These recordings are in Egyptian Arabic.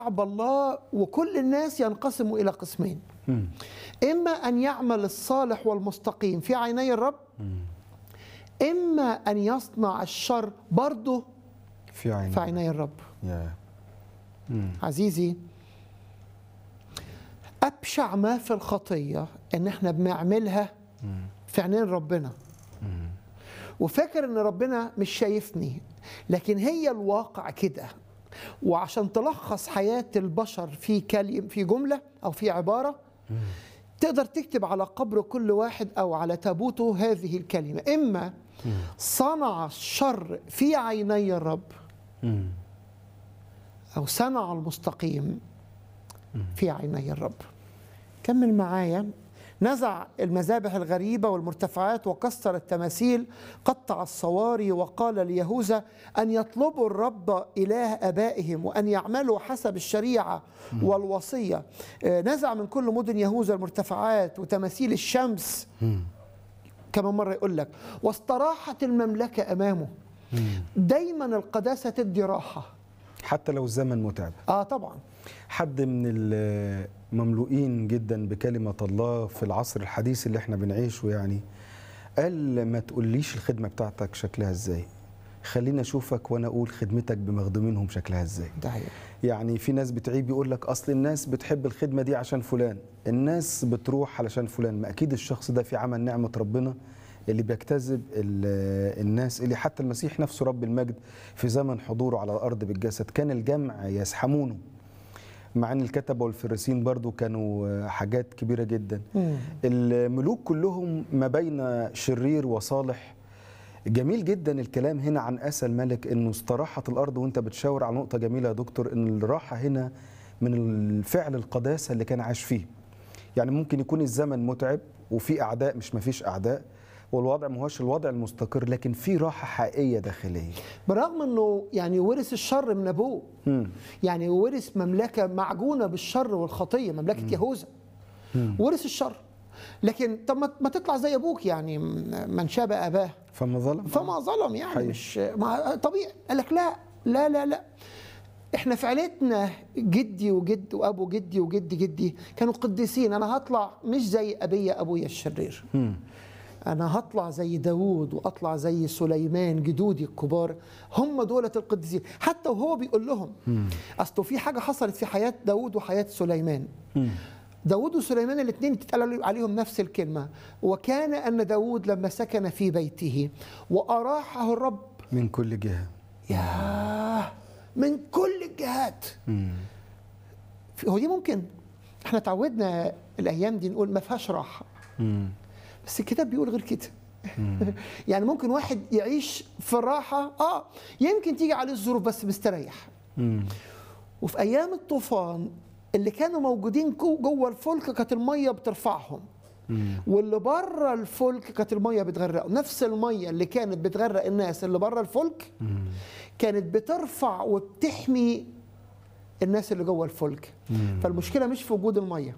شعب الله وكل الناس ينقسموا إلى قسمين إما أن يعمل الصالح والمستقيم في عيني الرب إما أن يصنع الشر برضه في عين في عيني الرب يا عزيزي أبشع ما في الخطية إن إحنا بنعملها في عينين ربنا وفاكر إن ربنا مش شايفني لكن هي الواقع كده وعشان تلخص حياة البشر في كلمة في جملة أو في عبارة تقدر تكتب على قبر كل واحد أو على تابوته هذه الكلمة إما صنع الشر في عيني الرب أو صنع المستقيم في عيني الرب كمل معايا نزع المذابح الغريبة والمرتفعات وكسر التماثيل قطع الصواري وقال ليهوذا أن يطلبوا الرب إله أبائهم وأن يعملوا حسب الشريعة والوصية آه، نزع من كل مدن يهوذا المرتفعات وتماثيل الشمس كمان مرة يقول لك واستراحت المملكة أمامه دايما القداسة تدي راحة حتى لو الزمن متعب آه طبعا حد من المملوئين جدا بكلمة الله في العصر الحديث اللي احنا بنعيشه يعني قال ما تقوليش الخدمة بتاعتك شكلها ازاي خليني اشوفك وانا اقول خدمتك بمخدومينهم شكلها ازاي ده هي. يعني في ناس بتعيب يقول لك اصل الناس بتحب الخدمه دي عشان فلان الناس بتروح علشان فلان ما اكيد الشخص ده في عمل نعمه ربنا اللي بيجتذب ال- الناس اللي حتى المسيح نفسه رب المجد في زمن حضوره على الارض بالجسد كان الجمع يزحمونه مع ان الكتبه والفريسين برضو كانوا حاجات كبيره جدا مم. الملوك كلهم ما بين شرير وصالح جميل جدا الكلام هنا عن اسى الملك انه استراحت الارض وانت بتشاور على نقطه جميله يا دكتور ان الراحه هنا من الفعل القداسه اللي كان عايش فيه يعني ممكن يكون الزمن متعب وفي اعداء مش مفيش اعداء والوضع ما هوش الوضع المستقر لكن في راحه حقيقيه داخليه برغم انه يعني ورث الشر من ابوه مم. يعني ورث مملكه معجونه بالشر والخطيه مملكه يهوذا ورث الشر لكن طب ما- ما تطلع زي ابوك يعني من شابه اباه فما ظلم فما ظلم يعني حقيقي. مش ما طبيعي قال لك لا لا لا لا احنا في عيلتنا جدي وجد وابو جدي وجد جدي كانوا قديسين انا هطلع مش زي ابي ابويا الشرير مم. انا هطلع زي داوود واطلع زي سليمان جدودي الكبار هم دولة القديسين حتى وهو بيقول لهم اصله في حاجه حصلت في حياه داوود وحياه سليمان داوود وسليمان الاثنين تتقال عليهم نفس الكلمه وكان ان داوود لما سكن في بيته واراحه الرب من كل جهه ياه من كل الجهات مم. هو دي ممكن احنا تعودنا الايام دي نقول ما فيهاش راحه مم. بس الكتاب بيقول غير كده يعني ممكن واحد يعيش في الراحة اه يمكن تيجي عليه الظروف بس مستريح مم. وفي ايام الطوفان اللي كانوا موجودين جو- جوه الفلك كانت الميه بترفعهم واللي بره الفلك كانت الميه بتغرقهم نفس الميه اللي كانت بتغرق الناس اللي بره الفلك كانت بترفع وبتحمي الناس اللي جوه الفلك فالمشكله مش في وجود الميه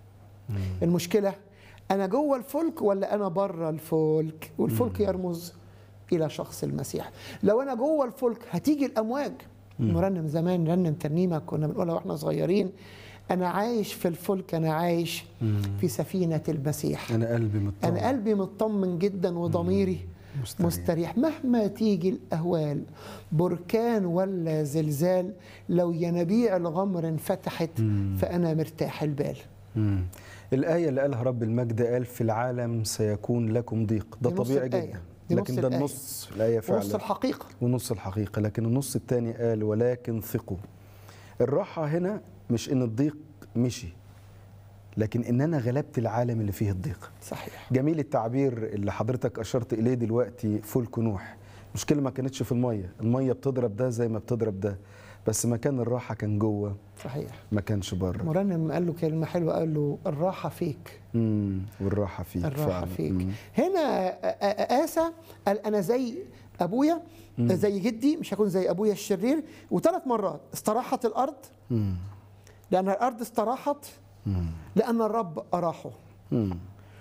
المشكله انا جوه الفلك ولا انا بره الفلك والفلك يرمز الى شخص المسيح لو انا جوه الفلك هتيجي الامواج نرنم زمان نرنم ترنيمه كنا بنقولها واحنا صغيرين انا عايش في الفلك انا عايش في سفينه المسيح انا قلبي مطمئن انا قلبي مطمن جدا وضميري مستريح. مستريح مهما تيجي الاهوال بركان ولا زلزال لو ينابيع الغمر انفتحت فانا مرتاح البال مم. الآية اللي قالها رب المجد قال في العالم سيكون لكم ضيق ده دي نص طبيعي الآية. جدا دي نص لكن ده الآية. النص الآية ونص فعلا الحقيقه ونص الحقيقة لكن النص الثاني قال ولكن ثقوا الراحة هنا مش إن الضيق مشي لكن إن أنا غلبت العالم اللي فيه الضيق صحيح جميل التعبير اللي حضرتك أشرت إليه دلوقتي فلك نوح المشكلة ما كانتش في المية المية بتضرب ده زي ما بتضرب ده بس مكان الراحة كان جوه صحيح ما كانش بره مرنم قال له كلمه حلوه قال له الراحه فيك مم. والراحة فيك الراحه فعلا. فيك مم. هنا آ- آ- آسى قال انا زي ابويا زي جدي مش هكون زي ابويا الشرير وثلاث مرات استراحت الارض مم. لان الارض استراحت مم. لان الرب اراحه مم.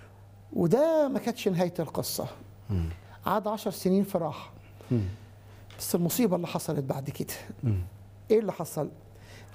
وده ما كانتش نهايه القصه قعد عشر سنين في راحه مم. بس المصيبه اللي حصلت بعد كده مم. ايه اللي حصل